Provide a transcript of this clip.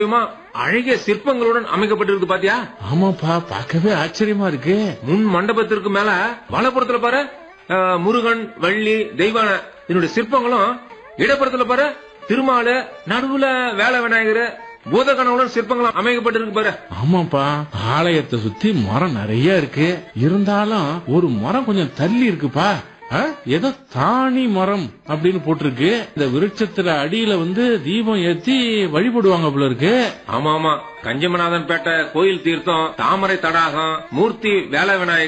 முக்கியமா அழகிய சிற்பங்களுடன் அமைக்கப்பட்டிருக்கு பாத்தியா ஆமாப்பா பார்க்கவே ஆச்சரியமா இருக்கு முன் மண்டபத்திற்கு மேல வலப்புறத்துல பாரு அஹ், முருகன் வள்ளி தெய்வான இதனுடைய சிற்பங்களும் இடப்புறத்துல பாரு திருமாலு நடுவுல வேலை விநாயகர் பூதகணவுடன் சிற்பங்களும் அமைக்கப்பட்டிருக்கு பாரு ஆமாப்பா ஆலயத்தை சுத்தி மரம் நிறைய இருக்கு இருந்தாலும் ஒரு மரம் கொஞ்சம் தள்ளி இருக்குப்பா ஆ? ஏதோ தானி மரம் அப்படின்னு போட்டிருக்கு இந்த விருட்சத்துல அடியில வந்து தீபம் ஏத்தி வழிபடுவாங்க போல இருக்கு ஆமா ஆமா கஞ்சமநாதன் பேட்டை கோயில் தீர்த்தம் தாமரை தடாகம் மூர்த்தி வேலை விநாயகர்